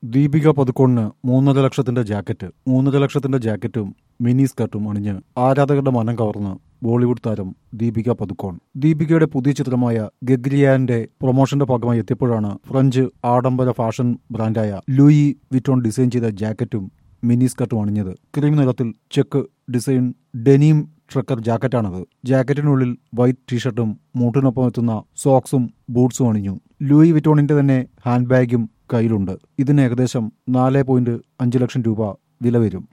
ദീപിക പതുക്കോണിന് മൂന്നര ലക്ഷത്തിന്റെ ജാക്കറ്റ് മൂന്നര ലക്ഷത്തിന്റെ ജാക്കറ്റും മിനി സ്കർട്ടും അണിഞ്ഞ് ആരാധകരുടെ മനം കവർന്ന് ബോളിവുഡ് താരം ദീപിക പതുക്കോൺ ദീപികയുടെ പുതിയ ചിത്രമായ ഗഗ്രിയാന്റെ പ്രൊമോഷന്റെ ഭാഗമായി എത്തിയപ്പോഴാണ് ഫ്രഞ്ച് ആഡംബര ഫാഷൻ ബ്രാൻഡായ ലൂയി വിറ്റോൺ ഡിസൈൻ ചെയ്ത ജാക്കറ്റും മിനി സ്കർട്ടും അണിഞ്ഞത് ക്രീം നിറത്തിൽ ചെക്ക് ഡിസൈൻ ഡെനീം ട്രക്കർ ജാക്കറ്റാണത് ജാക്കറ്റിനുള്ളിൽ വൈറ്റ് ടീഷർട്ടും മൂട്ടിനൊപ്പം എത്തുന്ന സോക്സും ബൂട്ട്സും അണിഞ്ഞു ലൂയി വിറ്റോണിന്റെ തന്നെ ഹാൻഡ് ബാഗും കയ്യിലുണ്ട് ഇതിന് ഏകദേശം നാല് പോയിന്റ് അഞ്ച് ലക്ഷം രൂപ വില വരും